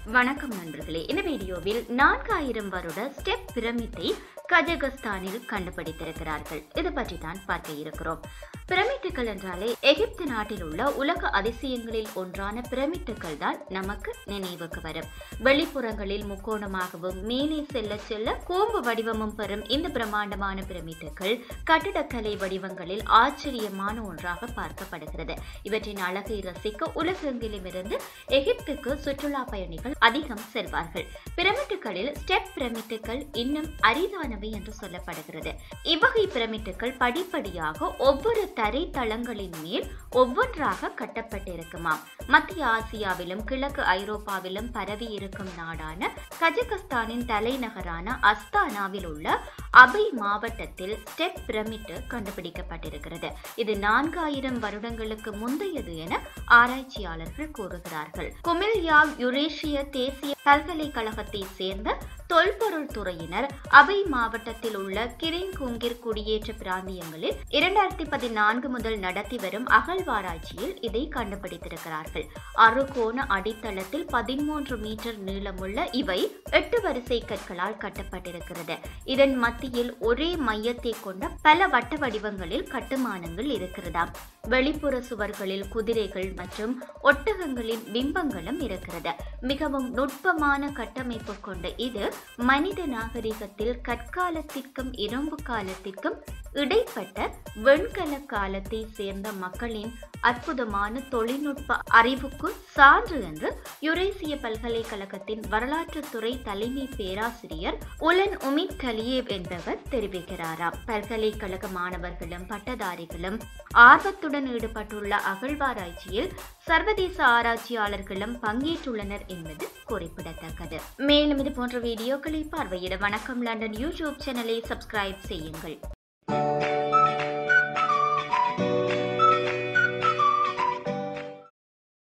வணக்கம் நண்பர்களே இந்த வீடியோவில் நான்காயிரம் வருட ஸ்டெப் பிரமிட்டை கஜகஸ்தானில் கண்டுபிடித்திருக்கிறார்கள் இது பற்றி தான் பார்க்க இருக்கிறோம் பிரமிட்டுகள் என்றாலே எகிப்து நாட்டில் உள்ள உலக அதிசயங்களில் ஒன்றான பிரமிட்டுகள் தான் நமக்கு நினைவுக்கு வரும் வெளிப்புறங்களில் முக்கோணமாகவும் மேலே செல்ல செல்ல கோம்பு வடிவமும் பெறும் இந்த பிரம்மாண்டமான பிரமிட்டுகள் கட்டிடக்கலை வடிவங்களில் ஆச்சரியமான ஒன்றாக பார்க்கப்படுகிறது இவற்றின் அழகை ரசிக்க உலகெங்கிலுமிருந்து எகிப்துக்கு சுற்றுலா பயணிகள் அதிகம் செல்வார்கள் பிரமிட்டுகளில் ஸ்டெப் பிரமிட்டுகள் இன்னும் அரிதானவை என்று சொல்லப்படுகிறது இவ்வகை பிரமிட்டுகள் படிப்படியாக ஒவ்வொரு தரை தளங்களின் மேல் ஒவ்வொன்றாக கட்டப்பட்டிருக்குமாம் மத்திய ஆசியாவிலும் கிழக்கு ஐரோப்பாவிலும் பரவி இருக்கும் நாடான கஜகஸ்தானின் தலைநகரான அஸ்தானாவில் உள்ள அபை மாவட்டத்தில் ஸ்டெப் பிரமிட் கண்டுபிடிக்கப்பட்டிருக்கிறது இது நான்காயிரம் வருடங்களுக்கு முந்தையது என ஆராய்ச்சியாளர்கள் கூறுகிறார்கள் குமில்யா யுரேஷிய தேசிய பல்கலைக்கழகத்தை சேர்ந்த தொல்பொருள் துறையினர் அபை மாவட்டத்தில் உள்ள கிரிங்குங்கிர் குடியேற்ற பிராந்தியங்களில் இரண்டாயிரத்தி பதினான்கு முதல் நடத்தி வரும் அகழ்வாராய்ச்சியில் இதை கண்டுபிடித்திருக்கிறார்கள் அறுகோண அடித்தளத்தில் பதிமூன்று மீட்டர் நீளமுள்ள இவை எட்டு வரிசை கற்களால் கட்டப்பட்டிருக்கிறது இதன் மத்தியில் ஒரே மையத்தை கொண்ட பல வட்ட வடிவங்களில் கட்டுமானங்கள் இருக்கிறதாம் வெளிப்புற சுவர்களில் குதிரைகள் மற்றும் ஒட்டகங்களின் பிம்பங்களும் இருக்கிறது மிகவும் நுட்பமான கட்டமைப்பு கொண்ட இது மனித நாகரிகத்தில் கற்காலத்திற்கும் இரும்பு காலத்திற்கும் இடைப்பட்ட வெண்கல காலத்தை சேர்ந்த மக்களின் அற்புதமான தொழில்நுட்ப அறிவுக்கு சான்று என்று யுரேசிய பல்கலைக்கழகத்தின் வரலாற்றுத்துறை தலைமை பேராசிரியர் உலன் உமித் கலியேவ் என்பவர் தெரிவிக்கிறாராம் பல்கலைக்கழக மாணவர்களும் பட்டதாரிகளும் ஆர்வத்துடன் ஈடுபட்டுள்ள அகழ்வாராய்ச்சியில் சர்வதேச ஆராய்ச்சியாளர்களும் பங்கேற்றுள்ளனர் என்பது குறிப்பிடத்தக்கது மேலும் இது போன்ற வீடியோக்களை பார்வையிட வணக்கம் லண்டன் யூடியூப் சேனலை சப்ஸ்கிரைப் செய்யுங்கள்